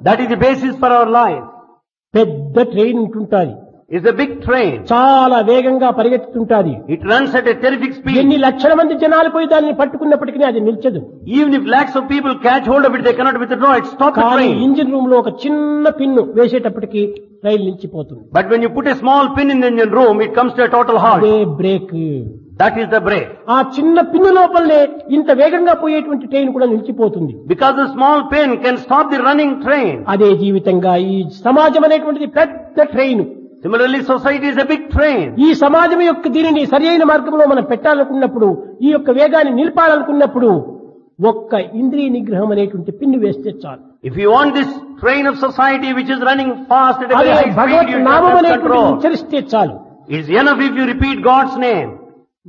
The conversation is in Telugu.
That is the basis for our life. పెద్ద ట్రైన్ ఉంటుంటాది It's a big train. చాలా వేగంగా పరిగెత్తుతుంటాది It runs at a terrific speed. ఎన్ని లక్షల మంది జనాలు పోయి దానిని పట్టుకున్నప్పటికీ అది నిల్చదు Even if lakhs of people catch hold of it, they cannot withdraw it. Stop the కానీ train. ఇంజిన్ రూమ్ లో ఒక చిన్న పిన్ను వేసేటప్పటికి రైలు నిలిచిపోతుంది But when you put a small pin in the engine room, it comes to a total halt. అదే brake That is the brake. ఆ చిన్న పిన్ను లోపలనే ఇంత వేగంగా పోయేటువంటి ట్రైన్ కూడా నిలిచిపోతుంది Because the small pin can stop the running train. అదే జీవితంగా ఈ సమాజం అనేటువంటిది పెద్ద train Similarly, society is a big train. ఈ సమాజం యొక్క దీనిని సరియైన మార్గంలో మనం పెట్టాలనుకున్నప్పుడు ఈ యొక్క వేగాన్ని నిలపాలనుకున్నప్పుడు ఒక్క ఇంద్రియ నిగ్రహం అనేటువంటి పిన్ను వేస్తే చాలు If you want this train of society which is running fast at a అదే very high speed, Bhagwat you నామం have అనేటువంటి control. ఉచ్చరిస్తే చాలు It's enough if you repeat God's name.